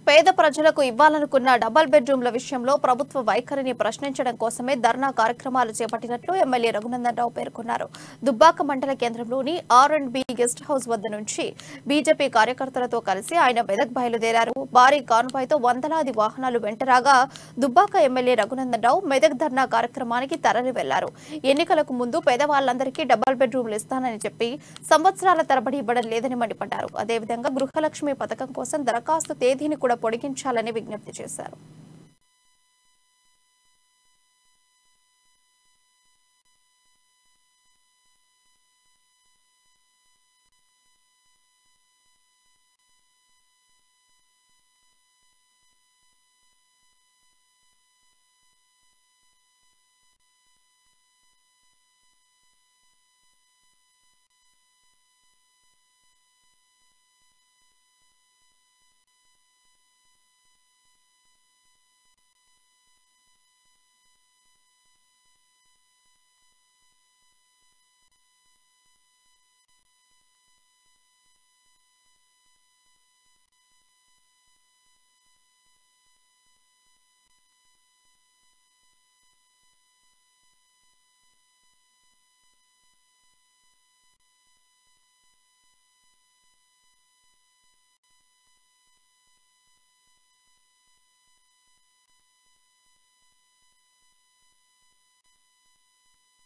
పేద ప్రజలకు ఇవ్వాలనుకున్న డబల్ బెడ్రూమ్ల విషయంలో ప్రభుత్వ వైఖరిని ప్రశ్నించడం కోసమే ధర్నా కార్యక్రమాలు చేపట్టినట్లు ఎమ్మెల్యే రఘునందన్ రావు పేర్కొన్నారు దుబ్బాక మండల కేంద్రంలోని R and B guest house వద్ద నుంచి బీజేపీ కార్యకర్తలతో కలిసి ఆయన మెదక్ బయలుదేరారు భారీ కాన్వాయ్తో వందలాది వాహనాలు వెంటరాగా దుబ్బాక ఎమ్మెల్యే రఘునందన్ రావు మెదక్ ధర్నా కార్యక్రమానికి తరలి వెళ్లారు ఎన్నికలకు ముందు పేదవాళ్లందరికీ డబల్ బెడ్రూమ్లు ఇస్తానని చెప్పి సంవత్సరాల తరబడి ఇవ్వడం లేదని మండిపడ్డారు అదేవిధంగా గృహలక్ష్మి పథకం కోసం దరఖాస్తు తేదీని కూడా పొడిగించాలని విజ్ఞప్తి చేశారు